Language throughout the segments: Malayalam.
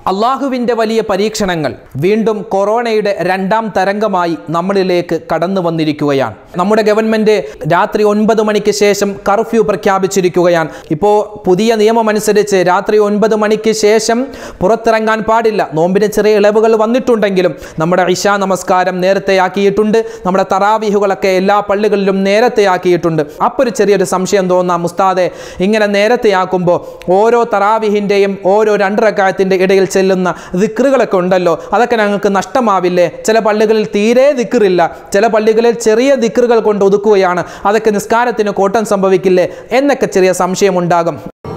അള്ളാഹുവിൻ്റെ വലിയ പരീക്ഷണങ്ങൾ വീണ്ടും കൊറോണയുടെ രണ്ടാം തരംഗമായി നമ്മളിലേക്ക് കടന്നു വന്നിരിക്കുകയാണ് നമ്മുടെ ഗവൺമെൻറ് രാത്രി ഒൻപത് മണിക്ക് ശേഷം കർഫ്യൂ പ്രഖ്യാപിച്ചിരിക്കുകയാണ് ഇപ്പോൾ പുതിയ നിയമം അനുസരിച്ച് രാത്രി ഒൻപത് മണിക്ക് ശേഷം പുറത്തിറങ്ങാൻ പാടില്ല നോമ്പിന് ചെറിയ ഇളവുകൾ വന്നിട്ടുണ്ടെങ്കിലും നമ്മുടെ ഇഷാ നമസ്കാരം നേരത്തെയാക്കിയിട്ടുണ്ട് നമ്മുടെ തറാവിഹുകളൊക്കെ എല്ലാ പള്ളികളിലും നേരത്തെയാക്കിയിട്ടുണ്ട് അപ്പോൾ ഒരു ചെറിയൊരു സംശയം തോന്നാം മുസ്താദെ ഇങ്ങനെ നേരത്തെയാക്കുമ്പോൾ ഓരോ തറാവിഹിൻ്റെയും ഓരോ രണ്ടരക്കാലത്തിൻ്റെ ഇടയിൽ ചെല്ലുന്ന ദിക്റുകളൊക്കെ ഉണ്ടല്ലോ അതൊക്കെ ഞങ്ങൾക്ക് നഷ്ടമാവില്ലേ ചില പള്ളികളിൽ തീരെ ദിക്റില്ല ചില പള്ളികളിൽ ചെറിയ ദിക്റുകൾ കൊണ്ട് ഒതുക്കുകയാണ് അതൊക്കെ നിസ്കാരത്തിന് കോട്ടം സംഭവിക്കില്ലേ എന്നൊക്കെ ചെറിയ സംശയമുണ്ടാകും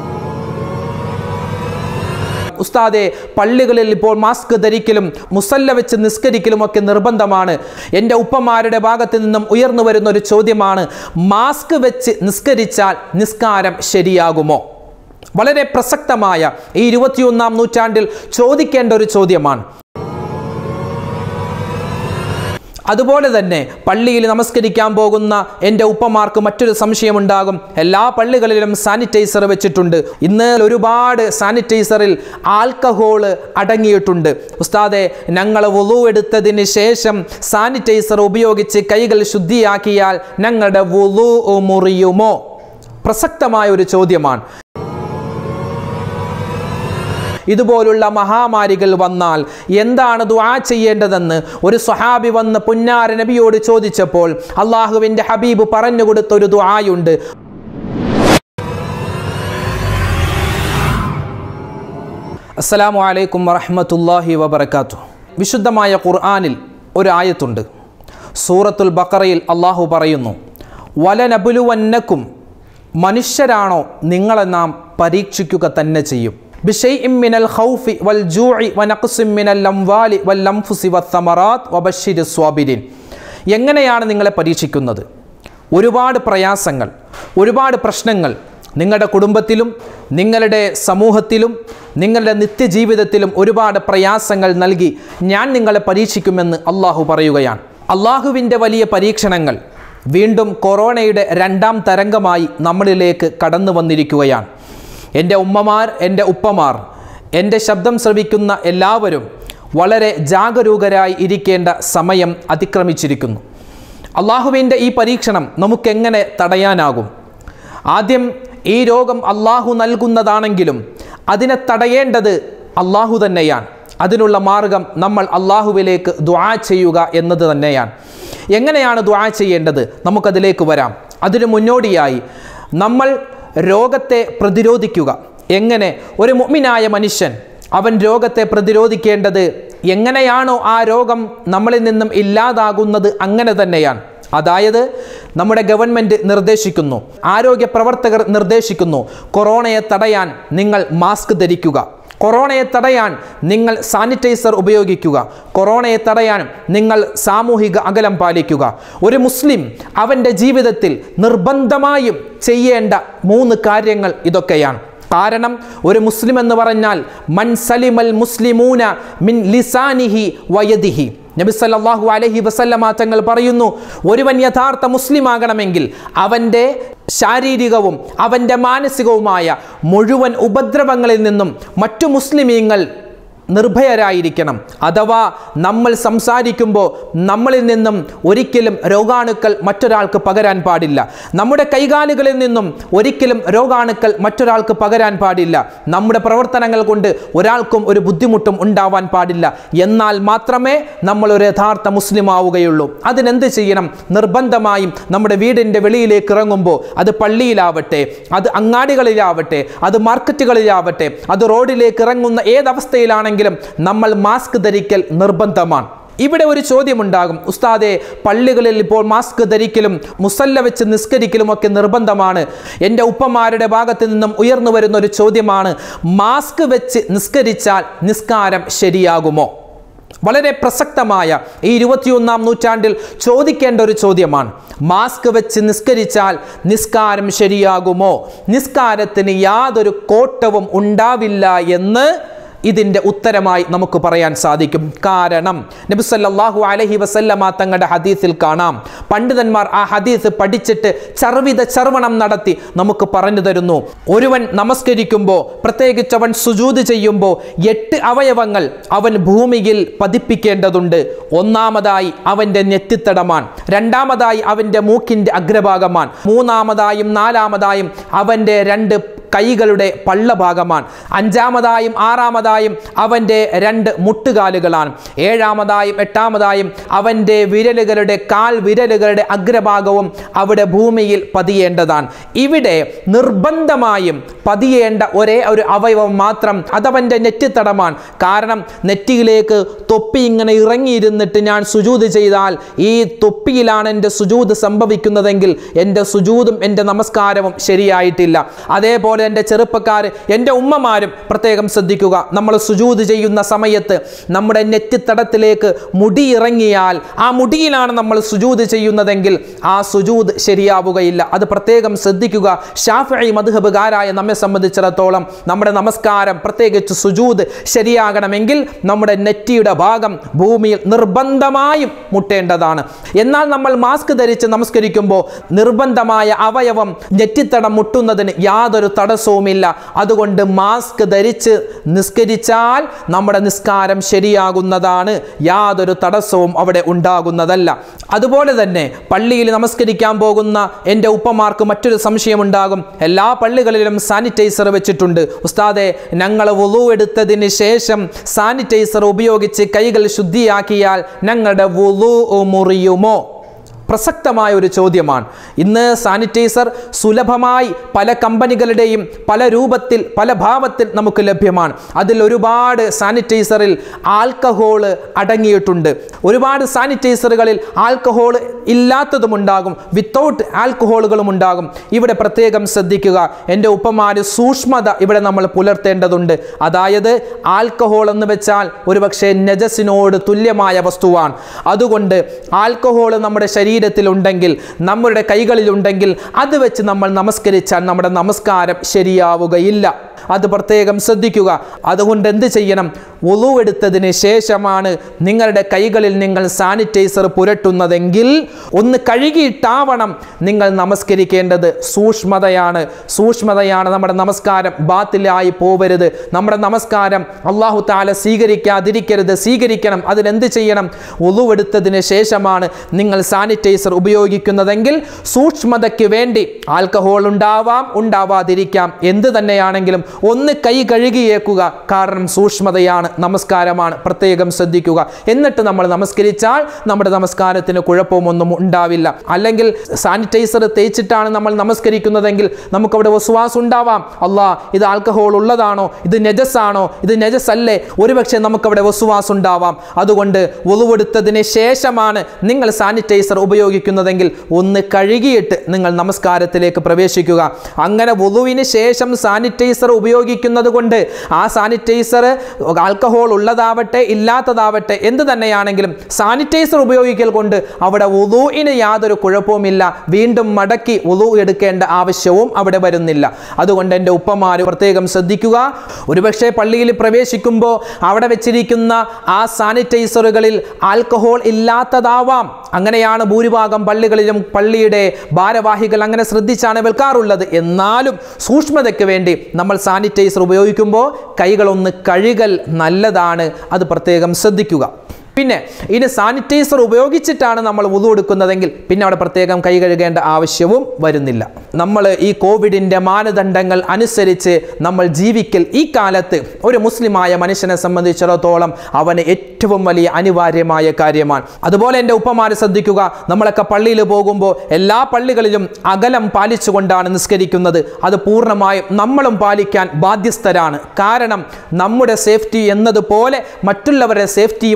ഉസ്താദെ പള്ളികളിൽ ഇപ്പോൾ മാസ്ക് ധരിക്കലും മുസല്ല വെച്ച് നിസ്കരിക്കലും ഒക്കെ നിർബന്ധമാണ് എൻ്റെ ഉപ്പമാരുടെ ഭാഗത്ത് നിന്നും ഉയർന്നു വരുന്ന ഒരു ചോദ്യമാണ് മാസ്ക് വെച്ച് നിസ്കരിച്ചാൽ നിസ്കാരം ശരിയാകുമോ വളരെ പ്രസക്തമായ ഈ ഇരുപത്തിയൊന്നാം നൂറ്റാണ്ടിൽ ചോദിക്കേണ്ട ഒരു ചോദ്യമാണ് അതുപോലെ തന്നെ പള്ളിയിൽ നമസ്കരിക്കാൻ പോകുന്ന എൻ്റെ ഉപ്പമാർക്ക് മറ്റൊരു സംശയമുണ്ടാകും എല്ലാ പള്ളികളിലും സാനിറ്റൈസർ വെച്ചിട്ടുണ്ട് ഇന്ന് ഒരുപാട് സാനിറ്റൈസറിൽ ആൽക്കഹോള് അടങ്ങിയിട്ടുണ്ട് ഉസ്താദെ ഞങ്ങൾ വുളു എടുത്തതിന് ശേഷം സാനിറ്റൈസർ ഉപയോഗിച്ച് കൈകൾ ശുദ്ധിയാക്കിയാൽ ഞങ്ങളുടെ വുളു മുറിയുമോ പ്രസക്തമായ ഒരു ചോദ്യമാണ് ഇതുപോലുള്ള മഹാമാരികൾ വന്നാൽ എന്താണ് ദുആ ചെയ്യേണ്ടതെന്ന് ഒരു സ്വഹാബി വന്ന് പുന്നാര നബിയോട് ചോദിച്ചപ്പോൾ അള്ളാഹുവിൻ്റെ ഹബീബ് പറഞ്ഞു കൊടുത്ത ഒരു ദുആയുണ്ട് അസ്സലാമു അലൈക്കും വറഹ്മത്തുള്ളാഹി വബറകാതുഹു വിശുദ്ധമായ ഖുർആനിൽ ഒരു ആയത്തുണ്ട് സൂറത്തുൽ ബഖറയിൽ അള്ളാഹു പറയുന്നു വലനബുലുവന്നക്കും മനുഷ്യരാണോ നിങ്ങളെ നാം പരീക്ഷിക്കുക തന്നെ ചെയ്യും بشيء من الخوف والجوع ونقص من الأموال والأنفس والثمرات وبشر الصابرين എങ്ങനെയാണ് നിങ്ങളെ പരീക്ഷിക്കുന്നത് ഒരുപാട് പ്രയാസങ്ങൾ ഒരുപാട് പ്രശ്നങ്ങൾ നിങ്ങളുടെ കുടുംബത്തിലും നിങ്ങളുടെ സമൂഹത്തിലും നിങ്ങളുടെ നിത്യജീവിതത്തിലും ഒരുപാട് പ്രയാസങ്ങൾ നൽകി ഞാൻ നിങ്ങളെ പരീക്ഷിക്കുമെന്ന് അള്ളാഹു പറയുകയാണ് അള്ളാഹുവിൻ്റെ വലിയ പരീക്ഷണങ്ങൾ വീണ്ടും കൊറോണയുടെ രണ്ടാം തരംഗമായി നമ്മളിലേക്ക് കടന്നു വന്നിരിക്കുകയാണ് എൻ്റെ ഉമ്മമാർ എൻ്റെ ഉപ്പമാർ എൻ്റെ ശബ്ദം ശ്രവിക്കുന്ന എല്ലാവരും വളരെ ജാഗരൂകരായി ഇരിക്കേണ്ട സമയം അതിക്രമിച്ചിരിക്കുന്നു അള്ളാഹുവിൻ്റെ ഈ പരീക്ഷണം നമുക്കെങ്ങനെ തടയാനാകും ആദ്യം ഈ രോഗം അള്ളാഹു നൽകുന്നതാണെങ്കിലും അതിനെ തടയേണ്ടത് അള്ളാഹു തന്നെയാണ് അതിനുള്ള മാർഗം നമ്മൾ അള്ളാഹുവിലേക്ക് ദ്വാ ചെയ്യുക എന്നത് തന്നെയാണ് എങ്ങനെയാണ് ദ്വാ ചെയ്യേണ്ടത് നമുക്കതിലേക്ക് വരാം അതിനു മുന്നോടിയായി നമ്മൾ രോഗത്തെ പ്രതിരോധിക്കുക എങ്ങനെ ഒരു മുഅ്മിനായ മനുഷ്യൻ അവൻ രോഗത്തെ പ്രതിരോധിക്കേണ്ടത് എങ്ങനെയാണോ ആ രോഗം നമ്മളിൽ നിന്നും ഇല്ലാതാകുന്നത് അങ്ങനെ തന്നെയാണ് അതായത് നമ്മുടെ ഗവൺമെൻറ് നിർദ്ദേശിക്കുന്നു ആരോഗ്യ പ്രവർത്തകർ നിർദ്ദേശിക്കുന്നു കൊറോണയെ തടയാൻ നിങ്ങൾ മാസ്ക് ധരിക്കുക കൊറോണയെ തടയാൻ നിങ്ങൾ സാനിറ്റൈസർ ഉപയോഗിക്കുക കൊറോണയെ തടയാൻ നിങ്ങൾ സാമൂഹിക അകലം പാലിക്കുക ഒരു മുസ്ലിം അവൻ്റെ ജീവിതത്തിൽ നിർബന്ധമായും ചെയ്യേണ്ട മൂന്ന് കാര്യങ്ങൾ ഇതൊക്കെയാണ് കാരണം ഒരു മുസ്ലിം എന്ന് പറഞ്ഞാൽ മൻ സലിമൽ മുസ്ലിമൂന മിൻ ലിസാനിഹി വയദിഹി നബി സല്ലല്ലാഹു അലൈഹി വസല്ലമ തങ്ങൾ പറയുന്നു ഒരുവൻ യഥാർത്ഥ മുസ്ലിം ആകണമെങ്കിൽ അവൻ്റെ ശാരീരികവും അവൻ്റെ മാനസികവുമായ മുഴുവൻ ഉപദ്രവങ്ങളിൽ നിന്നും മറ്റു മുസ്ലിമീങ്ങൾ നിർഭയരായിരിക്കണം അഥവാ നമ്മൾ സംസാരിക്കുമ്പോൾ നമ്മളിൽ നിന്നും ഒരിക്കലും രോഗാണുക്കൾ മറ്റൊരാൾക്ക് പകരാൻ പാടില്ല നമ്മുടെ കൈകാലുകളിൽ നിന്നും ഒരിക്കലും രോഗാണുക്കൾ മറ്റൊരാൾക്ക് പകരാൻ പാടില്ല നമ്മുടെ പ്രവർത്തനങ്ങൾ കൊണ്ട് ഒരാൾക്കും ഒരു ബുദ്ധിമുട്ടും ഉണ്ടാവാൻ പാടില്ല എന്നാൽ മാത്രമേ നമ്മൾ ഒരു യഥാർത്ഥ മുസ്ലിം ആവുകയുള്ളൂ അതിനെന്ത് ചെയ്യണം നിർബന്ധമായും നമ്മുടെ വീടിൻ്റെ വെളിയിലേക്ക് ഇറങ്ങുമ്പോൾ അത് പള്ളിയിലാവട്ടെ അത് അങ്ങാടികളിലാവട്ടെ അത് മാർക്കറ്റുകളിലാവട്ടെ അത് റോഡിലേക്ക് ഇറങ്ങുന്ന ഏതവസ്ഥയിലാണെങ്കിലും നമ്മൾ മാസ്ക് ധരിക്കൽ നിർബന്ധമാണ് ഇവിടെ ഒരു ചോദ്യമുണ്ടാകും ഉസ്താദെ പള്ളികളിൽ ഇപ്പോൾ മാസ്ക് ധരിക്കലും മുസല്ല വെച്ച് നിസ്കരിക്കലും ഒക്കെ നിർബന്ധമാണ് എൻ്റെ ഉപ്പമാരുടെ ഭാഗത്ത് നിന്നും ഉയർന്നു വരുന്ന ഒരു ചോദ്യമാണ് മാസ്ക് വെച്ച് നിസ്കരിച്ചാൽ നിസ്കാരം ശരിയാകുമോ വളരെ പ്രസക്തമായ ഈ ഇരുപത്തിയൊന്നാം നൂറ്റാണ്ടിൽ ചോദിക്കേണ്ട ഒരു ചോദ്യമാണ് മാസ്ക് വെച്ച് നിസ്കരിച്ചാൽ നിസ്കാരം ശരിയാകുമോ നിസ്കാരത്തിന് യാതൊരു കോട്ടവും ഉണ്ടാവില്ല എന്ന് ഇതിൻ്റെ ഉത്തരമായി നമുക്ക് പറയാൻ സാധിക്കും കാരണം നബിസല്ലാഹു അലഹി വസല്ലമ തങ്ങളുടെ ഹദീസിൽ കാണാം പണ്ഡിതന്മാർ ആ ഹദീസ് പഠിച്ചിട്ട് ചർവിത ചർവണം നടത്തി നമുക്ക് പറഞ്ഞു തരുന്നു ഒരുവൻ നമസ്കരിക്കുമ്പോൾ പ്രത്യേകിച്ച് അവൻ സുജൂത് ചെയ്യുമ്പോൾ എട്ട് അവയവങ്ങൾ അവൻ ഭൂമിയിൽ പതിപ്പിക്കേണ്ടതുണ്ട് ഒന്നാമതായി അവൻ്റെ നെറ്റിത്തടമാണ് രണ്ടാമതായി അവൻ്റെ മൂക്കിൻ്റെ അഗ്രഭാഗമാണ് മൂന്നാമതായും നാലാമതായും അവൻ്റെ രണ്ട് കൈകളുടെ പള്ളഭാഗമാണ് അഞ്ചാമതായും ആറാമതായും അവൻ്റെ രണ്ട് മുട്ടുകാലുകളാണ് ഏഴാമതായും എട്ടാമതായും അവൻ്റെ വിരലുകളുടെ കാൽ വിരലുകളുടെ അഗ്രഭാഗവും അവിടെ ഭൂമിയിൽ പതിയേണ്ടതാണ് ഇവിടെ നിർബന്ധമായും പതിയേണ്ട ഒരേ ഒരു അവയവം മാത്രം അതവൻ്റെ നെറ്റിത്തടമാണ് കാരണം നെറ്റിയിലേക്ക് തൊപ്പി ഇങ്ങനെ ഇറങ്ങിയിരുന്നിട്ട് ഞാൻ സുജൂത് ചെയ്താൽ ഈ തൊപ്പിയിലാണ് എൻ്റെ സുജൂത് സംഭവിക്കുന്നതെങ്കിൽ എൻ്റെ സുജൂതും എൻ്റെ നമസ്കാരവും ശരിയായിട്ടില്ല അതേപോലെ എൻ്റെ ചെറുപ്പക്കാർ എൻ്റെ ഉമ്മമാരും പ്രത്യേകം ശ്രദ്ധിക്കുക നമ്മൾ സുജൂത് ചെയ്യുന്ന സമയത്ത് നമ്മുടെ നെറ്റിത്തടത്തിലേക്ക് മുടി ഇറങ്ങിയാൽ ആ മുടിയിലാണ് നമ്മൾ സുജൂത് ചെയ്യുന്നതെങ്കിൽ ആ സുജൂത് ശരിയാവുകയില്ല അത് പ്രത്യേകം ശ്രദ്ധിക്കുക ഷാഫി മധുഹബുകാരായ നമ്മെ സംബന്ധിച്ചിടത്തോളം നമ്മുടെ നമസ്കാരം പ്രത്യേകിച്ച് സുജൂത് ശരിയാകണമെങ്കിൽ നമ്മുടെ നെറ്റിയുടെ ഭാഗം ഭൂമിയിൽ നിർബന്ധമായും മുട്ടേണ്ടതാണ് എന്നാൽ നമ്മൾ മാസ്ക് ധരിച്ച് നമസ്കരിക്കുമ്പോൾ നിർബന്ധമായ അവയവം നെറ്റിത്തടം മുട്ടുന്നതിന് യാതൊരു തടസ്സവുമില്ല അതുകൊണ്ട് മാസ്ക് ധരിച്ച് നിസ്കരിച്ചാൽ നമ്മുടെ നിസ്കാരം ശരിയാകുന്നതാണ് യാതൊരു തടസ്സവും അവിടെ ഉണ്ടാകുന്നതല്ല അതുപോലെ തന്നെ പള്ളിയിൽ നമസ്കരിക്കാൻ പോകുന്ന എൻ്റെ ഉപ്പമാർക്ക് മറ്റൊരു സംശയമുണ്ടാകും എല്ലാ പള്ളികളിലും സാനിറ്റൈസർ വെച്ചിട്ടുണ്ട് ഉസ്താദെ ഞങ്ങൾ വുളു എടുത്തതിന് ശേഷം സാനിറ്റൈസർ ഉപയോഗിച്ച് കൈകൾ ശുദ്ധിയാക്കിയാൽ ഞങ്ങളുടെ വുളു മുറിയുമോ പ്രസക്തമായ ഒരു ചോദ്യമാണ് ഇന്ന് സാനിറ്റൈസർ സുലഭമായി പല കമ്പനികളുടെയും പല രൂപത്തിൽ പല ഭാവത്തിൽ നമുക്ക് ലഭ്യമാണ് അതിൽ ഒരുപാട് സാനിറ്റൈസറിൽ ആൽക്കഹോള് അടങ്ങിയിട്ടുണ്ട് ഒരുപാട് സാനിറ്റൈസറുകളിൽ ആൽക്കഹോൾ ഇല്ലാത്തതുമുണ്ടാകും വിത്തൗട്ട് ആൽക്കഹോളുകളും ഉണ്ടാകും ഇവിടെ പ്രത്യേകം ശ്രദ്ധിക്കുക എൻ്റെ ഉപ്പമാര് സൂക്ഷ്മത ഇവിടെ നമ്മൾ പുലർത്തേണ്ടതുണ്ട് അതായത് ആൽക്കഹോൾ എന്ന് വെച്ചാൽ ഒരുപക്ഷെ നജസിനോട് തുല്യമായ വസ്തുവാണ് അതുകൊണ്ട് ആൽക്കഹോൾ നമ്മുടെ ശരീരത്തിലുണ്ടെങ്കിൽ നമ്മുടെ കൈകളിലുണ്ടെങ്കിൽ അത് വെച്ച് നമ്മൾ നമസ്കരിച്ചാൽ നമ്മുടെ നമസ്കാരം ശരിയാവുകയില്ല അത് പ്രത്യേകം ശ്രദ്ധിക്കുക അതുകൊണ്ട് എന്ത് ചെയ്യണം ഒളു എടുത്തതിന് ശേഷമാണ് നിങ്ങളുടെ കൈകളിൽ നിങ്ങൾ സാനിറ്റൈസർ പുരട്ടുന്നതെങ്കിൽ ഒന്ന് കഴുകിയിട്ടാവണം നിങ്ങൾ നമസ്കരിക്കേണ്ടത് സൂക്ഷ്മതയാണ് സൂക്ഷ്മതയാണ് നമ്മുടെ നമസ്കാരം ബാത്തിലായി പോവരുത് നമ്മുടെ നമസ്കാരം അള്ളാഹു താല സ്വീകരിക്കാതിരിക്കരുത് സ്വീകരിക്കണം അതിനെന്ത് ചെയ്യണം ഒളുവെടുത്തതിന് ശേഷമാണ് നിങ്ങൾ സാനിറ്റൈസർ ഉപയോഗിക്കുന്നതെങ്കിൽ സൂക്ഷ്മതയ്ക്ക് വേണ്ടി ആൽക്കഹോൾ ഉണ്ടാവാം ഉണ്ടാവാതിരിക്കാം എന്ത് തന്നെയാണെങ്കിലും ഒന്ന് കൈ കഴുകിയേക്കുക കാരണം സൂക്ഷ്മതയാണ് നമസ്കാരമാണ് പ്രത്യേകം ശ്രദ്ധിക്കുക എന്നിട്ട് നമ്മൾ നമസ്കരിച്ചാൽ നമ്മുടെ നമസ്കാരത്തിന് കുഴപ്പമൊന്നും ഉണ്ടാവില്ല അല്ലെങ്കിൽ സാനിറ്റൈസർ തേച്ചിട്ടാണ് നമ്മൾ നമസ്കരിക്കുന്നതെങ്കിൽ നമുക്കവിടെ വസുവാസം ഉണ്ടാവാം അല്ലാ ഇത് ആൽക്കഹോൾ ഉള്ളതാണോ ഇത് നെജസാണോ ഇത് നെജസല്ലേ ഒരുപക്ഷെ നമുക്കവിടെ വസുവാസം ഉണ്ടാവാം അതുകൊണ്ട് ഒളിവെടുത്തതിന് ശേഷമാണ് നിങ്ങൾ സാനിറ്റൈസർ ഉപയോഗിക്കുന്നതെങ്കിൽ ഒന്ന് കഴുകിയിട്ട് നിങ്ങൾ നമസ്കാരത്തിലേക്ക് പ്രവേശിക്കുക അങ്ങനെ വുളുവിന് ശേഷം സാനിറ്റൈസർ ഉപയോഗിക്കുന്നത് കൊണ്ട് ആ സാനിറ്റൈസർ ആൽക്കഹോൾ ഉള്ളതാവട്ടെ ഇല്ലാത്തതാവട്ടെ എന്ത് തന്നെയാണെങ്കിലും സാനിറ്റൈസർ ഉപയോഗിക്കൽ കൊണ്ട് അവിടെ വുളുവിന് യാതൊരു കുഴപ്പവുമില്ല വീണ്ടും മടക്കി വുളു എടുക്കേണ്ട ആവശ്യവും അവിടെ വരുന്നില്ല അതുകൊണ്ട് എൻ്റെ ഉപ്പമാർ പ്രത്യേകം ശ്രദ്ധിക്കുക ഒരുപക്ഷെ പള്ളിയിൽ പ്രവേശിക്കുമ്പോൾ അവിടെ വെച്ചിരിക്കുന്ന ആ സാനിറ്റൈസറുകളിൽ ആൽക്കഹോൾ ഇല്ലാത്തതാവാം അങ്ങനെയാണ് ഭൂരിഭാഗം പള്ളികളിലും പള്ളിയുടെ ഭാരവാഹികൾ അങ്ങനെ ശ്രദ്ധിച്ചാണ് വിൽക്കാറുള്ളത് എന്നാലും സൂക്ഷ്മതയ്ക്ക് വേണ്ടി നമ്മൾ സാനിറ്റൈസർ ഉപയോഗിക്കുമ്പോൾ കൈകളൊന്ന് കഴുകൽ നല്ലതാണ് അത് പ്രത്യേകം ശ്രദ്ധിക്കുക പിന്നെ ഇനി സാനിറ്റൈസർ ഉപയോഗിച്ചിട്ടാണ് നമ്മൾ ഉതു എടുക്കുന്നതെങ്കിൽ പിന്നെ അവിടെ പ്രത്യേകം കൈ കഴുകേണ്ട ആവശ്യവും വരുന്നില്ല നമ്മൾ ഈ കോവിഡിൻ്റെ മാനദണ്ഡങ്ങൾ അനുസരിച്ച് നമ്മൾ ജീവിക്കൽ ഈ കാലത്ത് ഒരു മുസ്ലിമായ മനുഷ്യനെ സംബന്ധിച്ചിടത്തോളം അവന് ഏറ്റവും വലിയ അനിവാര്യമായ കാര്യമാണ് അതുപോലെ എൻ്റെ ഉപ്പമാര് ശ്രദ്ധിക്കുക നമ്മളൊക്കെ പള്ളിയിൽ പോകുമ്പോൾ എല്ലാ പള്ളികളിലും അകലം പാലിച്ചുകൊണ്ടാണ് നിസ്കരിക്കുന്നത് അത് പൂർണ്ണമായും നമ്മളും പാലിക്കാൻ ബാധ്യസ്ഥരാണ് കാരണം നമ്മുടെ സേഫ്റ്റി എന്നതുപോലെ മറ്റുള്ളവരുടെ സേഫ്റ്റിയും നോക്കൽ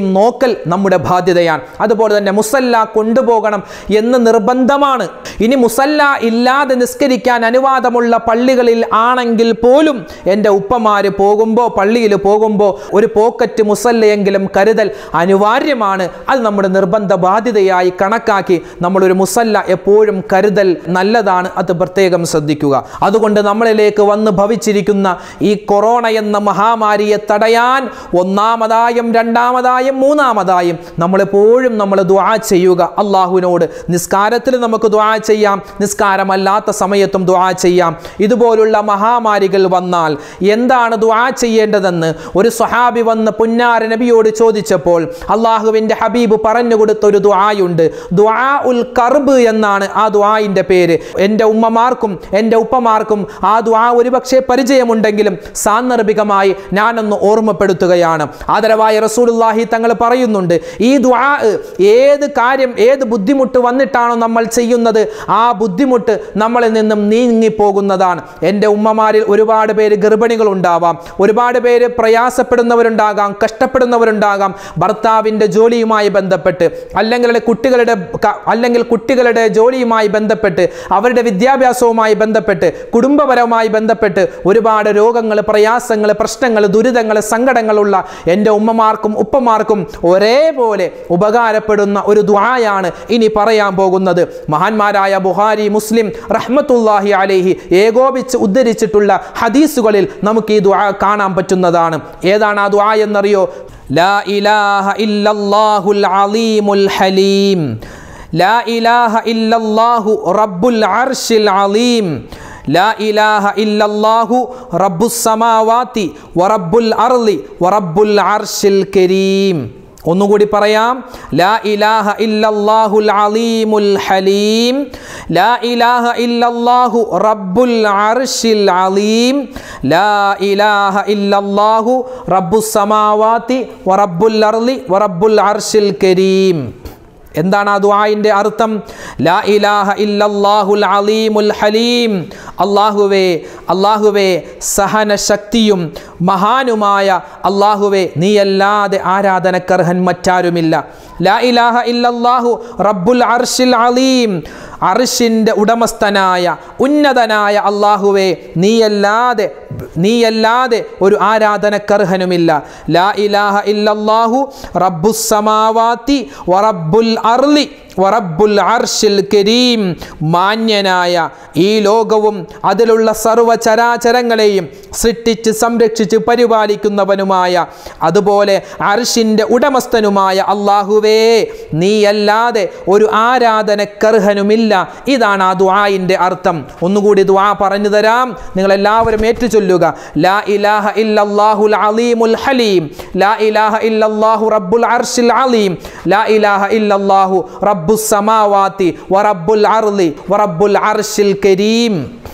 കരുതൽ നമ്മുടെ ബാധ്യതയാണ് അതുപോലെ തന്നെ മുസല്ല കൊണ്ടുപോകണം എന്ന് നിർബന്ധമാണ് ഇനി മുസല്ല ഇല്ലാതെ നിസ്കരിക്കാൻ അനുവാദമുള്ള പള്ളികളിൽ ആണെങ്കിൽ പോലും എൻ്റെ ഉപ്പമാര് പോകുമ്പോൾ പള്ളിയിൽ പോകുമ്പോൾ ഒരു പോക്കറ്റ് മുസല്ലയെങ്കിലും കരുതൽ അനിവാര്യമാണ് അത് നമ്മുടെ നിർബന്ധ ബാധ്യതയായി കണക്കാക്കി നമ്മളൊരു മുസല്ല എപ്പോഴും കരുതൽ നല്ലതാണ് അത് പ്രത്യേകം ശ്രദ്ധിക്കുക അതുകൊണ്ട് നമ്മളിലേക്ക് വന്ന് ഭവിച്ചിരിക്കുന്ന ഈ കൊറോണ എന്ന മഹാമാരിയെ തടയാൻ ഒന്നാമതായും രണ്ടാമതായും മൂന്നാമതായും നമ്മളെപ്പോഴും നമ്മൾ ദുആ ചെയ്യുക അള്ളാഹുവിനോട് നിസ്കാരത്തിൽ നമുക്ക് ദുആ ചെയ്യാം നിസ്കാരമല്ലാത്ത സമയത്തും ദുആ ചെയ്യാം ഇതുപോലുള്ള മഹാമാരികൾ വന്നാൽ എന്താണ് ദുആ ചെയ്യേണ്ടതെന്ന് ഒരു സ്വഹാബി വന്ന് പുന്നാര നബിയോട് ചോദിച്ചപ്പോൾ അള്ളാഹുവിൻ്റെ ഹബീബ് പറഞ്ഞു കൊടുത്ത ഒരു ദുആയുണ്ട് ദുആ ഉൽ കർബ് എന്നാണ് ആ ദുആയിൻ്റെ പേര് എൻ്റെ ഉമ്മമാർക്കും എൻ്റെ ഉപ്പമാർക്കും ആ ദുആ ഒരുപക്ഷെ പരിചയമുണ്ടെങ്കിലും സാന്ദർഭികമായി ഞാനൊന്ന് ഓർമ്മപ്പെടുത്തുകയാണ് ആദരവായ റസൂലുള്ളാഹി തങ്ങൾ പറയുന്നുണ്ട് ഈ ദുആ ഏത് കാര്യം ഏത് ബുദ്ധിമുട്ട് വന്നിട്ടാണോ നമ്മൾ ചെയ്യുന്നത് ആ ബുദ്ധിമുട്ട് നമ്മളിൽ നിന്നും നീങ്ങിപ്പോകുന്നതാണ് എൻ്റെ ഉമ്മമാരിൽ ഒരുപാട് പേര് ഗർഭിണികൾ ഉണ്ടാവാം ഒരുപാട് പേര് പ്രയാസപ്പെടുന്നവരുണ്ടാകാം കഷ്ടപ്പെടുന്നവരുണ്ടാകാം ഭർത്താവിൻ്റെ ജോലിയുമായി ബന്ധപ്പെട്ട് അല്ലെങ്കിൽ കുട്ടികളുടെ ക- അല്ലെങ്കിൽ കുട്ടികളുടെ ജോലിയുമായി ബന്ധപ്പെട്ട് അവരുടെ വിദ്യാഭ്യാസവുമായി ബന്ധപ്പെട്ട് കുടുംബപരവുമായി ബന്ധപ്പെട്ട് ഒരുപാട് രോഗങ്ങൾ പ്രയാസങ്ങൾ പ്രശ്നങ്ങൾ ദുരിതങ്ങൾ സങ്കടങ്ങളുള്ള എൻ്റെ ഉമ്മമാർക്കും ഉപ്പമാർക്കും ഒരേപോലെ ഉപകാരപ്പെടുന്ന ഒരു ദ്വായാണ് ഇനി പറയാൻ പോകുന്നത് മഹാന്മാരായ ബുഹാരി മുസ്ലിം റഹ്മത്തുല്ലാഹി അലൈഹി ഏകോപിച്ച് ഉദ്ധരിച്ചിട്ടുള്ള ഹദീസുകളിൽ നമുക്ക് ഈ ദ്വാ കാണാൻ പറ്റുന്നതാണ് ഏതാണ് ആ ദ്വാ എന്നറിയോ ലാ ഇലാഹ ഇല്ലല്ലാഹുൽ അലീമുൽ ഹലീം ലാ ഇലാഹ ഇല്ലല്ലാഹു റബ്ബുൽ അർശിൽ അലീം لا إله إلا الله رب السماوات ورب الأرض ورب العرش الكريم ഒന്നുകൂടി പറയാം ലാ ഇലാഹ ഇല്ലല്ലാഹുൽ അലീമുൽ ഹലീം ലാ ഇലാഹ ഇല്ലല്ലാഹു റബ്ബുൽ അർശിൽ അലീം ലാ ഇലാഹ ഇല്ലല്ലാഹു റബ്ബുസ് സമാവാതി വറബ്ബുൽ അർളി വറബ്ബുൽ അർശിൽ കരീം എന്താണ് ആ ദുആയിൻ്റെ അർത്ഥം ലാ ഇലാഹ ഇല്ലല്ലാഹുൽ അലീമുൽ ഹലീം അള്ളാഹുവേ അള്ളാഹുവേ സഹനശക്തിയും മഹാനുമായ അള്ളാഹുവേ നീയല്ലാതെ ആരാധനക്കർഹൻ മറ്റാരുമില്ല ലാ ഇലാഹ ഇല്ലല്ലാഹു റബ്ബുൽ അർഷിൽ അലീം അർഷിൻ്റെ ഉടമസ്ഥനായ ഉന്നതനായ അള്ളാഹുവേ നീയല്ലാതെ നീയല്ലാതെ ഒരു ആരാധനക്കർഹനുമില്ല ലാ ഇലാഹ ഇല്ലല്ലാഹു റബ്ബുസ് സമാവാതി വറബ്ബുൽ അർളി വറബ്ബുൽ അർഷിൽ കരീം മാന്യനായ ഈ ലോകവും അതിലുള്ള സർവചരാചരങ്ങളെയും സൃഷ്ടിച്ച് സംരക്ഷിച്ച് പരിപാലിക്കുന്നവനുമായ അതുപോലെ അർഷിൻ്റെ ഉടമസ്ഥനുമായ അള്ളാഹുവേ നീയല്ലാതെ ഒരു ആരാധനക്കർഹനുമില്ല ഇതാണ് ആ ദുആയിൻ്റെ അർത്ഥം ഒന്നുകൂടി ദുആ പറഞ്ഞു തരാം നിങ്ങൾ എല്ലാവരും ഏറ്റുചൊല്ലുക ലാ ഇലാഹ ഇല്ലല്ലാഹുൽ അലീമുൽ ഹലീം ലാ ഇലാഹ ഇല്ലല്ലാഹു റബ്ബുൽ അർഷിൽ അലീം ലാ ഇലാഹ ഇല്ലല്ലാഹു റബ്ബുസ് സമാവാതി വറബ്ബുൽ അർളി വറബ്ബുൽ അർഷിൽ കരീം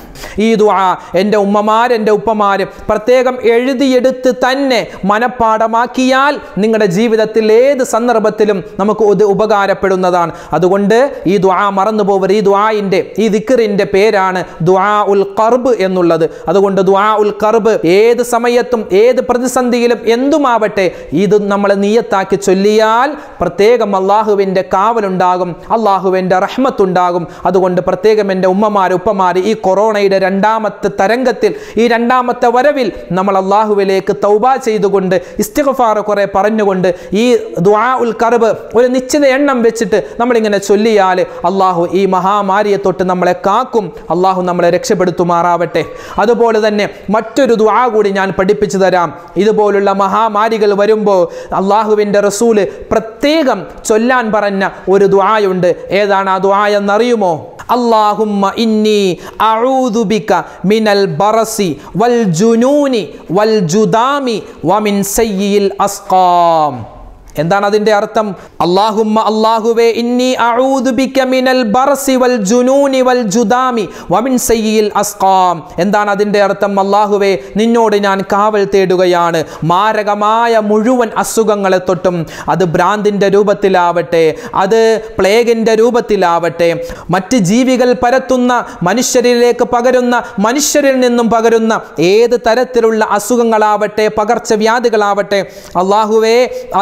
ഈ ദുആ എൻ്റെ ഉമ്മമാർ എൻ്റെ ഉപ്പമാര് പ്രത്യേകം എഴുതിയെടുത്ത് തന്നെ മനഃപ്പാടമാക്കിയാൽ നിങ്ങളുടെ ജീവിതത്തിൽ ഏത് സന്ദർഭത്തിലും നമുക്ക് ഇത് ഉപകാരപ്പെടുന്നതാണ് അതുകൊണ്ട് ഈ ദുആ മറന്നു പോവരുത് ഈ ദുആയിൻ്റെ ഈ ദിക്കറിൻ്റെ പേരാണ് ദുആ ഉൽ കർബ് എന്നുള്ളത് അതുകൊണ്ട് ദുആ ഉൽ കർബ് ഏത് സമയത്തും ഏത് പ്രതിസന്ധിയിലും എന്തുമാവട്ടെ ഇത് നമ്മൾ നീയത്താക്കി ചൊല്ലിയാൽ പ്രത്യേകം അള്ളാഹുവിൻ്റെ കാവലുണ്ടാകും അള്ളാഹുവിൻ്റെ റഹ്മത്തുണ്ടാകും അതുകൊണ്ട് പ്രത്യേകം എൻ്റെ ഉമ്മമാർ ഉപ്പമാർ ഈ കൊറോണയുടെ രണ്ടാമത്തെ തരംഗത്തിൽ ഈ രണ്ടാമത്തെ വരവിൽ നമ്മൾ അള്ളാഹുവിലേക്ക് തൗബ ചെയ്തുകൊണ്ട് ഇസ്തിഗ്ഫാർ കുറെ പറഞ്ഞുകൊണ്ട് ഈ ദുആ ഉൽ കർബ് ഒരു നിശ്ചിത എണ്ണം വെച്ചിട്ട് നമ്മളിങ്ങനെ ചൊല്ലിയാൽ അള്ളാഹു ഈ മഹാമാരിയെ തൊട്ട് നമ്മളെ കാക്കും അള്ളാഹു നമ്മളെ രക്ഷപ്പെടുത്തുമാറാവട്ടെ അതുപോലെ തന്നെ മറ്റൊരു ദുആ കൂടി ഞാൻ പഠിപ്പിച്ചു തരാം ഇതുപോലുള്ള മഹാമാരികൾ വരുമ്പോൾ അള്ളാഹുവിൻ്റെ റസൂല് പ്രത്യേകം ചൊല്ലാൻ പറഞ്ഞ ഒരു ദുആയുണ്ട് ഏതാണ് ആ ദുആ എന്നറിയുമോ അള്ളാഹുമ്മ ഇന്നി അഊദു ബിക മിനൽ ബറസി വൽ ജുനൂനി വൽ ജുദാമി വമിൻ സയ്യിൽ അസ്ഖാം എന്താണ് അതിൻ്റെ അർത്ഥം അള്ളാഹുമ്മ അള്ളാഹുവേ ഇന്നി അഊദു ബിക മിനൽ ബറസി വൽ ജുനൂനി വൽ ജുദാമി വമിൻ സയ്യിൽ അസ്ഖാം എന്താണ് അതിൻ്റെ അർത്ഥം അള്ളാഹുവേ നിന്നോട് ഞാൻ കാവൽ തേടുകയാണ് മാരകമായ മുഴുവൻ അസുഖങ്ങളെ തൊട്ടും അത് ഭ്രാന്തിൻ്റെ രൂപത്തിലാവട്ടെ അത് പ്ലേഗിൻ്റെ രൂപത്തിലാവട്ടെ മറ്റ് ജീവികൾ പരത്തുന്ന മനുഷ്യരിലേക്ക് പകരുന്ന മനുഷ്യരിൽ നിന്നും പകരുന്ന ഏത് തരത്തിലുള്ള അസുഖങ്ങളാവട്ടെ പകർച്ചവ്യാധികളാവട്ടെ അള്ളാഹുവേ അതിൽ നിന്ന്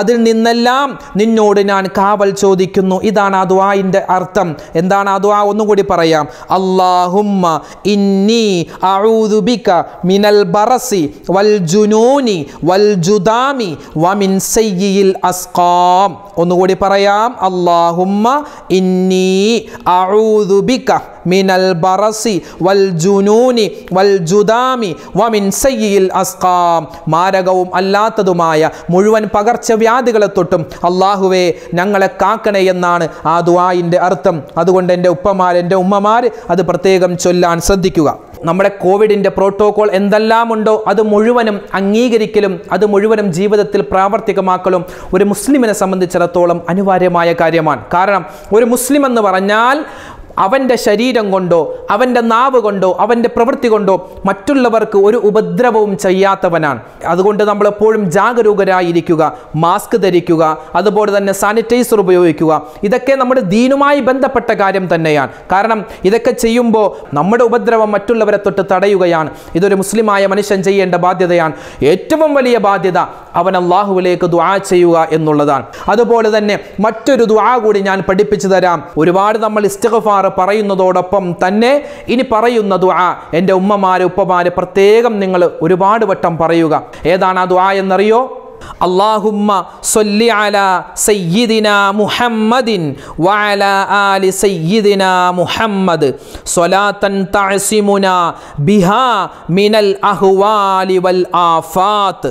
നിന്നെല്ലാം നിന്നോട് ഞാൻ കാവൽ ചോദിക്കുന്നു ഇതാണ് ആ ദുആഇൻ്റെ അർത്ഥം എന്താണ് ആ ദുആ ഒന്നും കൂടി പറയാം അല്ലാഹുമ്മ ഇന്നി അഊദു ബിക മിനൽ ബറസി വൽ ജുനൂനി വൽ ജുദാമി വമിൻ സയ്യിൽ അസ്ഖാം ഒന്നുകൂടി പറയാം അല്ലാഹുമ്മ ഇന്നി അഊദു ബിക മിനൽ ബറസി വൽ ജുനൂനി വൽ ജുദാമി വമിൻ സയ്യിൽ അസ്ഖാം മാരകവും അല്ലാത്തതുമായ മുഴുവൻ പകർച്ചവ്യാധികളെ തൊട്ടും അള്ളാഹുവേ ഞങ്ങളെ കാക്കണേ എന്നാണ് ആ ദുആയിൻ്റെ അർത്ഥം അതുകൊണ്ട് എൻ്റെ ഉപ്പമാർ എൻ്റെ ഉമ്മമാർ അത് പ്രത്യേകം ചൊല്ലാൻ ശ്രദ്ധിക്കുക നമ്മുടെ കോവിഡിൻ്റെ പ്രോട്ടോകോൾ എന്തെല്ലാമുണ്ടോ അത് മുഴുവനും അംഗീകരിക്കലും അത് മുഴുവനും ജീവിതത്തിൽ പ്രാവർത്തികമാക്കലും ഒരു മുസ്ലിമിനെ സംബന്ധിച്ചിടത്തോളം അനിവാര്യമായ കാര്യമാണ് കാരണം ഒരു മുസ്ലിം എന്ന് പറഞ്ഞാൽ അവൻ്റെ ശരീരം കൊണ്ടോ അവൻ്റെ നാവ് കൊണ്ടോ അവൻ്റെ പ്രവൃത്തി കൊണ്ടോ മറ്റുള്ളവർക്ക് ഒരു ഉപദ്രവവും ചെയ്യാത്തവനാണ് അതുകൊണ്ട് നമ്മൾ എപ്പോഴും ജാഗരൂകരായിരിക്കുക മാസ്ക് ധരിക്കുക അതുപോലെ തന്നെ സാനിറ്റൈസർ ഉപയോഗിക്കുക ഇതൊക്കെ നമ്മുടെ ദീനുമായി ബന്ധപ്പെട്ട കാര്യം തന്നെയാണ് കാരണം ഇതൊക്കെ ചെയ്യുമ്പോൾ നമ്മുടെ ഉപദ്രവം മറ്റുള്ളവരെ തൊട്ട് തടയുകയാണ് ഇതൊരു മുസ്ലിമായ മനുഷ്യൻ ചെയ്യേണ്ട ബാധ്യതയാണ് ഏറ്റവും വലിയ ബാധ്യത അവൻ അള്ളാഹുവിലേക്ക് ദുആ ചെയ്യുക എന്നുള്ളതാണ് അതുപോലെ തന്നെ മറ്റൊരു ദുആ കൂടി ഞാൻ പഠിപ്പിച്ചു തരാം ഒരുപാട് നമ്മൾ ഇസ്തിഗ്ഫാർ പറയുന്നതോടൊപ്പം തന്നെ ഇനി പറയുന്ന ദുആ എൻ്റെ ഉമ്മമാര് ഉപ്പമാര് പ്രത്യേകം നിങ്ങൾ ഒരുപാട് വട്ടം പറയുക ഏതാണ് ആ ദുആ എന്നറിയോ اللهم صل على سيدنا محمد وعلى آل سيدنا محمد صلاة تعصمنا بها من الأهوال والآفات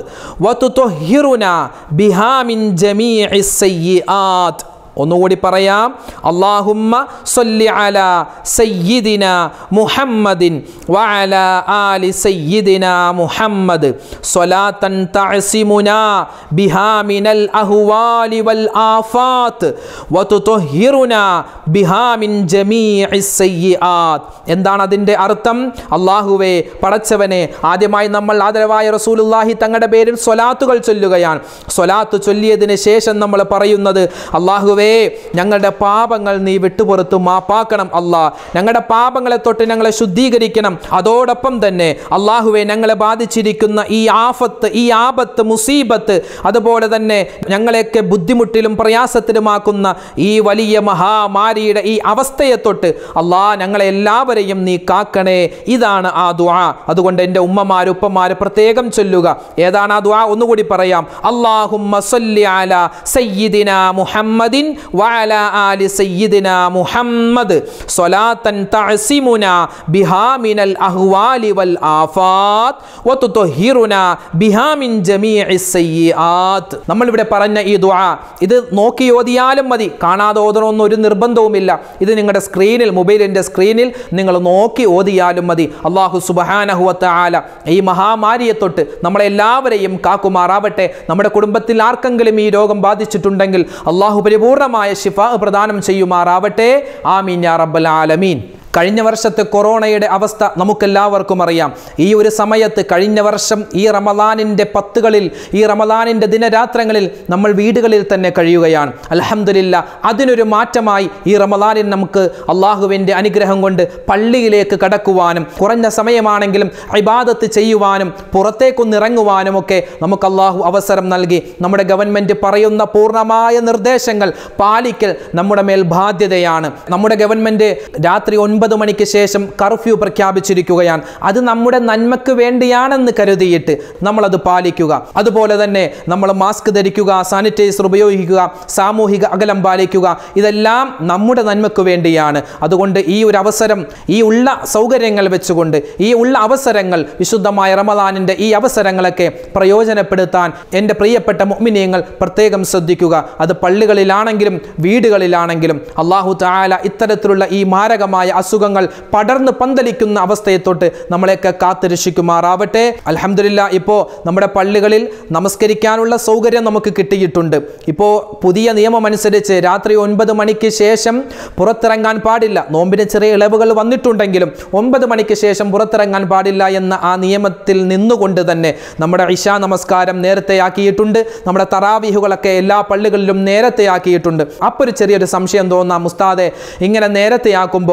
وتطهرنا بها من جميع السيئات ഒന്നുകൂടി പറയാം അള്ളാഹുമ്മ സല്ലി അല സയ്യിദിന മുഹമ്മദിൻ വഅല ആലി സയ്യിദിന മുഹമ്മദ് സ്വലാത്തൻ തഅസിമുന ബിഹാ മിനൽ അഹ്വാലി വൽ ആഫാത്ത് വതുത്ഹിറുന ബിഹാ മിൻ ജമീഇ സയ്യിആത്ത് എന്താണ് അതിൻ്റെ അർത്ഥം അള്ളാഹുവേ പടച്ചവനെ ആദ്യമായി നമ്മൾ ആദരവായ റസൂലുള്ളാഹി തങ്ങളുടെ പേരിൽ സ്വലാത്തുകൾ ചൊല്ലുകയാണ് സ്വലാത്ത് ചൊല്ലിയതിന് ശേഷം നമ്മൾ പറയുന്നത് അള്ളാഹുവേ ഞങ്ങളുടെ പാപങ്ങൾ നീ വിട്ടുപുറത്തു മാപ്പാക്കണം അല്ലാ ഞങ്ങളുടെ പാപങ്ങളെ തൊട്ട് ഞങ്ങളെ ശുദ്ധീകരിക്കണം അതോടൊപ്പം തന്നെ അള്ളാഹുവെ ഞങ്ങളെ ബാധിച്ചിരിക്കുന്ന ഈ ആഫത്ത് ഈ ആപത്ത് മുസീബത്ത് അതുപോലെ തന്നെ ഞങ്ങളെയൊക്കെ ബുദ്ധിമുട്ടിലും പ്രയാസത്തിലുമാക്കുന്ന ഈ വലിയ മഹാമാരിയുടെ ഈ അവസ്ഥയെ തൊട്ട് അള്ളാ ഞങ്ങളെ എല്ലാവരെയും നീ കാക്കണേ ഇതാണ് ആ ദുആ അതുകൊണ്ട് എൻ്റെ ഉമ്മമാര് ഉപ്പമാര് പ്രത്യേകം ചൊല്ലുക ഏതാണ് ആ ദുആ ഒന്നുകൂടി പറയാം അള്ളാഹുമ്മ സല്ലി അല സയ്യിദിന മുഹമ്മദിൻ വഅല ആലി സയ്യിദിന മുഹമ്മദ് സ്വലാത്തൻ തഅസിമുന ബിഹാ മിനൽ അഹ്വാലി വൽ ആഫാത്ത് വതുത്ഹിറുന ബിഹാ മിൻ ജമീഇ സയ്യിആത്ത് നമ്മൾ ഇവിടെ പറഞ്ഞ ഈ ദുആ ഇത് നോക്കി ഓതിയാലും മതി കാണാതെ ഓതണമെന്ന് ഒരു നിർബന്ധവുമില്ല ഇത് നിങ്ങളുടെ സ്ക്രീനിൽ മൊബൈലിൻ്റെ സ്ക്രീനിൽ നിങ്ങൾ നോക്കി ഓതിയാലും മതി അള്ളാഹു സുബഹാനഹുവത്ത ആല ഈ മഹാമാരിയെ തൊട്ട് നമ്മളെല്ലാവരെയും കാക്കുമാറാവട്ടെ നമ്മുടെ കുടുംബത്തിൽ ആർക്കെങ്കിലും ഈ രോഗം ബാധിച്ചിട്ടുണ്ടെങ്കിൽ അള്ളാഹു പരിപൂർണമായ ശിഫ പ്രദാനം ചെയ്യുമാറാവട്ടെ ആമീൻ യാ റബ്ബൽ ആലമീൻ കഴിഞ്ഞ വർഷത്തെ കൊറോണയുടെ അവസ്ഥ നമുക്കെല്ലാവർക്കും അറിയാം ഈ ഒരു സമയത്ത് കഴിഞ്ഞ വർഷം ഈ റമദാനിൻ്റെ പത്തുകളിൽ ഈ റമദാനിൻ്റെ ദിനരാത്രങ്ങളിൽ നമ്മൾ വീടുകളിൽ തന്നെ കഴിയുകയാണ് അലഹമില്ല അതിനൊരു മാറ്റമായി ഈ റമദാനിൽ നമുക്ക് അള്ളാഹുവിൻ്റെ അനുഗ്രഹം കൊണ്ട് പള്ളിയിലേക്ക് കടക്കുവാനും കുറഞ്ഞ സമയമാണെങ്കിലും ഇബാദത്ത് ചെയ്യുവാനും പുറത്തേക്കൊന്ന് ഇറങ്ങുവാനും ഒക്കെ നമുക്ക് അള്ളാഹു അവസരം നൽകി നമ്മുടെ ഗവൺമെൻറ് പറയുന്ന പൂർണ്ണമായ നിർദ്ദേശങ്ങൾ പാലിക്കൽ നമ്മുടെ മേൽ ബാധ്യതയാണ് നമ്മുടെ ഗവൺമെൻറ് രാത്രി ഒൻപത് മണിക്ക് ശേഷം കർഫ്യൂ പ്രഖ്യാപിച്ചിരിക്കുകയാണ് അത് നമ്മുടെ നന്മയ്ക്ക് വേണ്ടിയാണെന്ന് കരുതിയിട്ട് നമ്മളത് പാലിക്കുക അതുപോലെ തന്നെ നമ്മൾ മാസ്ക് ധരിക്കുക സാനിറ്റൈസർ ഉപയോഗിക്കുക സാമൂഹിക അകലം പാലിക്കുക ഇതെല്ലാം നമ്മുടെ നന്മയ്ക്ക് വേണ്ടിയാണ് അതുകൊണ്ട് ഈ ഒരു അവസരം ഈ ഉള്ള സൗകര്യങ്ങൾ വെച്ചുകൊണ്ട് ഈ ഉള്ള അവസരങ്ങൾ വിശുദ്ധമായ റമദാനിൻ്റെ ഈ അവസരങ്ങളൊക്കെ പ്രയോജനപ്പെടുത്താൻ എൻ്റെ പ്രിയപ്പെട്ട മുഅ്മിനീങ്ങൾ പ്രത്യേകം ശ്രദ്ധിക്കുക അത് പള്ളികളിലാണെങ്കിലും വീടുകളിലാണെങ്കിലും അള്ളാഹു താല ഇത്തരത്തിലുള്ള ഈ മാരകമായ അസുഖങ്ങൾ പടർന്ന് പന്തലിക്കുന്ന അവസ്ഥയെ തൊട്ട് നമ്മളെയൊക്കെ കാത്തുരക്ഷിക്കുമാറാവട്ടെ അലഹമില്ല ഇപ്പോൾ നമ്മുടെ പള്ളികളിൽ നമസ്കരിക്കാനുള്ള സൗകര്യം നമുക്ക് കിട്ടിയിട്ടുണ്ട് ഇപ്പോൾ പുതിയ നിയമം അനുസരിച്ച് രാത്രി ഒൻപത് മണിക്ക് ശേഷം പുറത്തിറങ്ങാൻ പാടില്ല നോമ്പിന് ചെറിയ ഇളവുകൾ വന്നിട്ടുണ്ടെങ്കിലും ഒമ്പത് മണിക്ക് ശേഷം പുറത്തിറങ്ങാൻ പാടില്ല എന്ന ആ നിയമത്തിൽ നിന്നുകൊണ്ട് തന്നെ നമ്മുടെ ഇഷാ നമസ്കാരം നേരത്തെയാക്കിയിട്ടുണ്ട് നമ്മുടെ തറാവിഹുകളൊക്കെ എല്ലാ പള്ളികളിലും നേരത്തെയാക്കിയിട്ടുണ്ട് അപ്പോൾ ഒരു ചെറിയൊരു സംശയം തോന്നാം മുസ്താദെ ഇങ്ങനെ നേരത്തെയാക്കുമ്പോൾ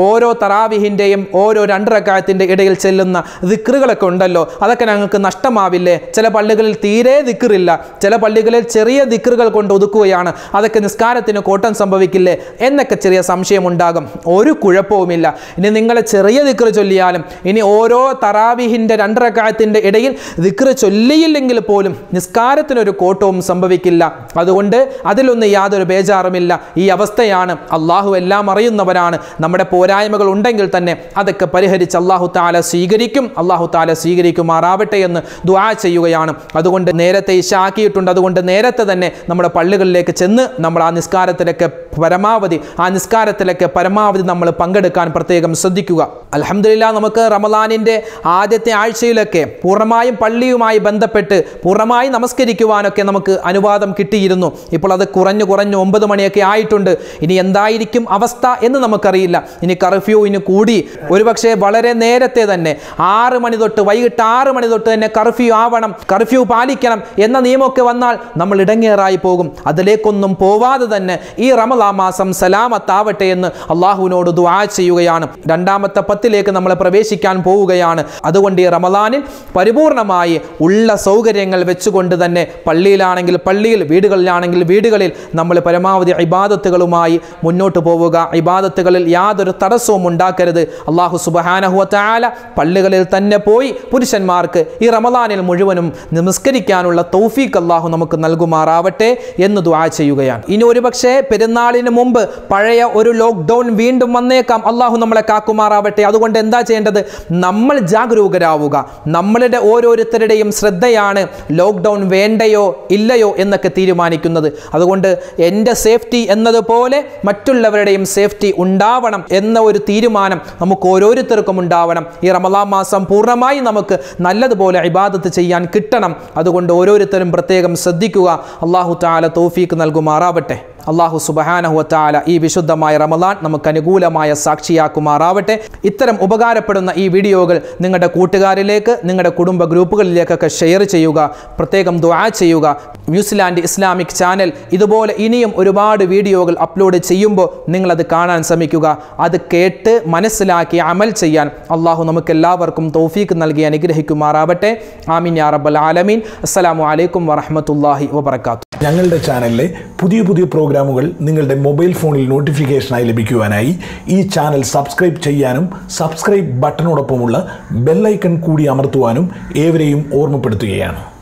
ഓരോ തറാവിഹിൻ്റെയും ഓരോ രണ്ടരക്കാലത്തിൻ്റെ ഇടയിൽ ചെല്ലുന്ന ദിക്റുകളൊക്കെ ഉണ്ടല്ലോ അതൊക്കെ ഞങ്ങൾക്ക് നഷ്ടമാവില്ലേ ചില പള്ളികളിൽ തീരെ ദിക്റില്ല ചില പള്ളികളിൽ ചെറിയ ദിക്റുകൾ കൊണ്ട് ഒതുക്കുകയാണ് അതൊക്കെ നിസ്കാരത്തിന് കോട്ടം സംഭവിക്കില്ലേ എന്നൊക്കെ ചെറിയ സംശയമുണ്ടാകും ഒരു കുഴപ്പവുമില്ല ഇനി നിങ്ങൾ ചെറിയ ദിക്റ് ചൊല്ലിയാലും ഇനി ഓരോ തറാവിഹിൻ്റെ രണ്ടരക്കാലത്തിൻ്റെ ഇടയിൽ ദിക്റ് ചൊല്ലിയില്ലെങ്കിൽ പോലും നിസ്കാരത്തിനൊരു കോട്ടവും സംഭവിക്കില്ല അതുകൊണ്ട് അതിലൊന്നും യാതൊരു ബേജാറുമില്ല ഈ അവസ്ഥയാണ് അള്ളാഹു എല്ലാം അറിയുന്നവരാണ് നമ്മുടെ പോരായ്മകൾ ഉണ്ടെങ്കിൽ തന്നെ അതൊക്കെ പരിഹരിച്ച് അള്ളാഹു താല സ്വീകരിക്കും അള്ളാഹു താല സ്വീകരിക്കുമാറാവട്ടെ എന്ന് ദുആ ചെയ്യുകയാണ് അതുകൊണ്ട് നേരത്തെ ഇശാക്കിയിട്ടുണ്ട് അതുകൊണ്ട് നേരത്തെ തന്നെ നമ്മുടെ പള്ളികളിലേക്ക് ചെന്ന് നമ്മൾ ആ നിസ്കാരത്തിലൊക്കെ പരമാവധി ആ നിസ്കാരത്തിലൊക്കെ പരമാവധി നമ്മൾ പങ്കെടുക്കാൻ പ്രത്യേകം ശ്രദ്ധിക്കുക അലഹമില്ല നമുക്ക് റമദാനിൻ്റെ ആദ്യത്തെ ആഴ്ചയിലൊക്കെ പൂർണ്ണമായും പള്ളിയുമായി ബന്ധപ്പെട്ട് പൂർണ്ണമായി നമസ്കരിക്കുവാനൊക്കെ നമുക്ക് അനുവാദം കിട്ടിയിരുന്നു ഇപ്പോൾ അത് കുറഞ്ഞു കുറഞ്ഞു ഒമ്പത് മണിയൊക്കെ ആയിട്ടുണ്ട് ഇനി എന്തായിരിക്കും അവസ്ഥ എന്ന് നമുക്കറിയില്ല ഇനി കർഫ്യൂ ഇനി കൂടി ഒരുപക്ഷെ വളരെ നേരത്തെ തന്നെ ആറ് മണി തൊട്ട് വൈകിട്ട് ആറ് മണി തൊട്ട് തന്നെ കർഫ്യൂ ആവണം കർഫ്യൂ പാലിക്കണം എന്ന നിയമമൊക്കെ വന്നാൽ നമ്മൾ ഇടങ്ങേറായി പോകും അതിലേക്കൊന്നും പോവാതെ തന്നെ ഈ റമലാ മാസം സലാമത്താവട്ടെ എന്ന് അള്ളാഹുവിനോട് ദുആ ചെയ്യുകയാണ് രണ്ടാമത്തെ പത്തിലേക്ക് നമ്മൾ പ്രവേശിക്കാൻ പോവുകയാണ് അതുകൊണ്ട് ഈ റമലാനിൽ പരിപൂർണമായി ഉള്ള സൗകര്യങ്ങൾ വെച്ചുകൊണ്ട് തന്നെ പള്ളിയിലാണെങ്കിൽ പള്ളിയിൽ വീടുകളിലാണെങ്കിൽ വീടുകളിൽ നമ്മൾ പരമാവധി ഇബാദത്തുകളുമായി മുന്നോട്ട് പോവുക ഇബാദത്തുകളിൽ യാതൊരു തടസ്സവും ഉണ്ടാക്കരുത് അള്ളാഹു സുബഹാനഹുവല പള്ളികളിൽ തന്നെ പോയി പുരുഷന്മാർക്ക് ഈ റമദാനിൽ മുഴുവനും നമസ്കരിക്കാനുള്ള തൗഫീഖ് അള്ളാഹു നമുക്ക് നൽകുമാറാവട്ടെ എന്ന് ദുആ ചെയ്യുകയാണ് ഇനി ഒരുപക്ഷെ പെരുന്നാളിന് മുമ്പ് പഴയ ഒരു ലോക്ക്ഡൗൺ വീണ്ടും വന്നേക്കാം അള്ളാഹു നമ്മളെ കാക്കുമാറാവട്ടെ അതുകൊണ്ട് എന്താ ചെയ്യേണ്ടത് നമ്മൾ ജാഗരൂകരാവുക നമ്മളുടെ ഓരോരുത്തരുടെയും ശ്രദ്ധയാണ് ലോക്ക്ഡൗൺ വേണ്ടയോ ഇല്ലയോ എന്നൊക്കെ തീരുമാനിക്കുന്നത് അതുകൊണ്ട് എൻ്റെ സേഫ്റ്റി എന്നതുപോലെ മറ്റുള്ളവരുടെയും സേഫ്റ്റി ഉണ്ടാവണം എന്ന ഒരു തീരുമാനം നമുക്ക് ഓരോരുത്തർക്കും ഉണ്ടാവണം ഈ റമലാ മാസം പൂർണ്ണമായി നമുക്ക് നല്ലതുപോലെ ഇബാദത്ത് ചെയ്യാൻ കിട്ടണം അതുകൊണ്ട് ഓരോരുത്തരും പ്രത്യേകം ശ്രദ്ധിക്കുക അള്ളാഹു താല തോഫീക്ക് നൽകുമാറാവട്ടെ അള്ളാഹു സുബഹാനഹുവത്താല ഈ വിശുദ്ധമായ റമദാൻ നമുക്ക് അനുകൂലമായ സാക്ഷിയാക്കുമാറാവട്ടെ ഇത്തരം ഉപകാരപ്പെടുന്ന ഈ വീഡിയോകൾ നിങ്ങളുടെ കൂട്ടുകാരിലേക്ക് നിങ്ങളുടെ കുടുംബ ഗ്രൂപ്പുകളിലേക്കൊക്കെ ഷെയർ ചെയ്യുക പ്രത്യേകം ദുആ ചെയ്യുക ന്യൂസിലാൻഡ് ഇസ്ലാമിക് ചാനൽ ഇതുപോലെ ഇനിയും ഒരുപാട് വീഡിയോകൾ അപ്ലോഡ് ചെയ്യുമ്പോൾ നിങ്ങളത് കാണാൻ ശ്രമിക്കുക അത് കേട്ട് മനസ്സിലാക്കി അമൽ ചെയ്യാൻ അള്ളാഹു നമുക്ക് എല്ലാവർക്കും തൗഫീക്ക് നൽകി അനുഗ്രഹിക്കുമാറാവട്ടെ ആമീൻ യാ റബ്ബൽ ആലമീൻ അസ്സലാമു അലൈക്കും വറഹ്മത്തുള്ളാഹി വബറകാതുഹു ഞങ്ങളുടെ ചാനലിലെ പുതിയ പുതിയ പ്രോഗ്രാമുകൾ നിങ്ങളുടെ മൊബൈൽ ഫോണിൽ നോട്ടിഫിക്കേഷനായി ലഭിക്കുവാനായി ഈ ചാനൽ സബ്സ്ക്രൈബ് ചെയ്യാനും സബ്സ്ക്രൈബ് ബട്ടണോടൊപ്പമുള്ള ബെല്ലൈക്കൺ കൂടി അമർത്തുവാനും ഏവരെയും ഓർമ്മപ്പെടുത്തുകയാണ്